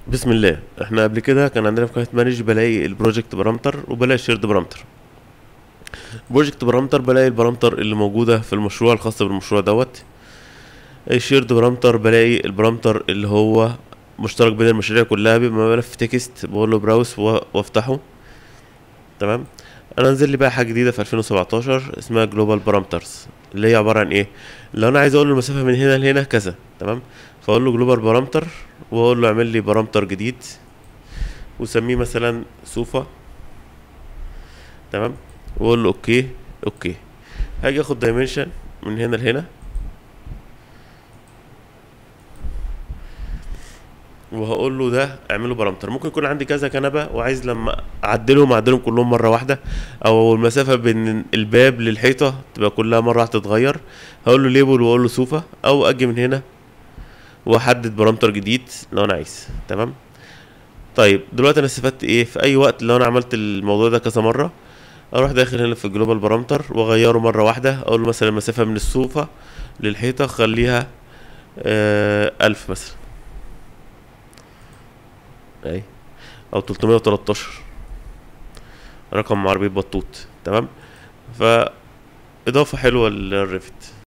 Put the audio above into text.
بسم الله احنا قبل كده كان عندنا في قناه مانج بلاقي البروجكت بارامتر وبلاقي الشيرد بارامتر بروجكت بارامتر بلاقي البارامتر اللي موجوده في المشروع الخاص بالمشروع دوت الشيرد بارامتر بلاقي البارامتر اللي هو مشترك بين المشاريع كلها بيبقى ملف تكست بقول له براوس و- وافتحه تمام انا انزل لي بقى حاجه جديده في 2017 اسمها جلوبال بارامترز اللي هي عباره عن ايه لو انا عايز اقول له المسافه من هنا لهنا كذا تمام فاقول له جلوبال بارامتر واقول له اعمل لي بارامتر جديد وسميه مثلا سوفا تمام واقول له اوكي اوكي هاجي اخد دايمنشن من هنا لهنا وهقول له ده اعمله بارامتر ممكن يكون عندي كذا كنبه وعايز لما اعدلهم اعدلهم كلهم مره واحده او المسافه بين الباب للحيطه تبقى كلها مره واحده تتغير هقول له ليبل واقول له سوفا او اجي من هنا واحدد بارامتر جديد لو انا عايز تمام طيب دلوقتي انا استفدت ايه في اي وقت لو انا عملت الموضوع ده كذا مره اروح داخل هنا في الجلوبال بارامتر واغيره مره واحده اقول له مثلا المسافه من السوفا للحيطه خليها آه ألف مثلا اي او 313 رقم عربية بطوط تمام فاضافة حلوة للريفت